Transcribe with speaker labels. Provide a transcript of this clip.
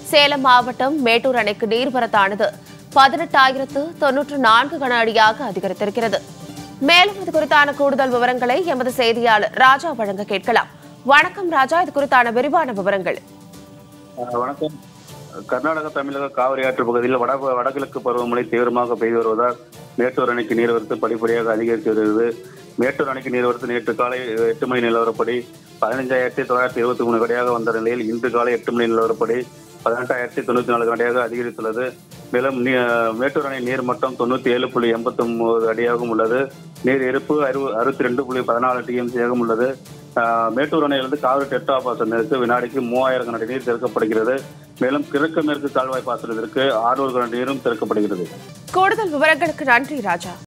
Speaker 1: சேலம் மாவட்டம் மேட்டூர் அணைக்கு நீர்வரத்தானது பதினெட்டாயிரத்து தொன்னூற்று நான்கு கன அடியாக அதிகரித்திருக்கிறது மேலும் இது குறித்தான கூடுதல் விவரங்களை எமது செய்தியாளர் ராஜா வழங்க கேட்கலாம் வணக்கம் ராஜா இது குறித்தான விரிவான விவரங்கள்
Speaker 2: அஹ் வணக்கம் கர்நாடக தமிழக காவிரி ஆற்று பகுதியில் வட வடகிழக்கு பருவமழை தீவிரமாக பெய்து வருவதால் மேட்டூர் அணைக்கு நீர்வரத்து படிப்படியாக அதிகரித்து வருகிறது மேட்டூர் அணைக்கு நீர்வரத்து நேற்று காலை எட்டு மணி நிலவரப்படி பதினஞ்சாயிரத்தி தொள்ளாயிரத்தி இருபத்தி மூணு கடையாக வந்த நிலையில் இன்று காலை எட்டு மணி நிலவரப்படி பதினெட்டாயிரத்தி தொண்ணூற்றி நாலு கடையாக அதிகரித்துள்ளது மேலும் நீ- மேட்டூர் அணை நீர்மட்டம் தொண்ணூற்றி ஏழு புள்ளி எண்பத்தி ஒன்பது அடியாகவும் உள்ளது நீர் இருப்பு அறு அறுபத்தி ரெண்டு புள்ளி பதினாலு டிஎம்சியாகவும் உள்ளது ஆஹ் மேட்டூர் அணையிலிருந்து காவிரி டெல்டா பாசனத்திற்கு வினாடிக்கு மூவாயிரம் கனடி நீர் திறக்கப்படுகிறது மேலும் கிழக்கு மேற்கு கால்வாய் பாசனத்திற்கு ஆறுநூறு கனடி நீரும் திறக்கப்படுகிறது
Speaker 1: கூடுதல் விவரங்களுக்கு நன்றி ராஜா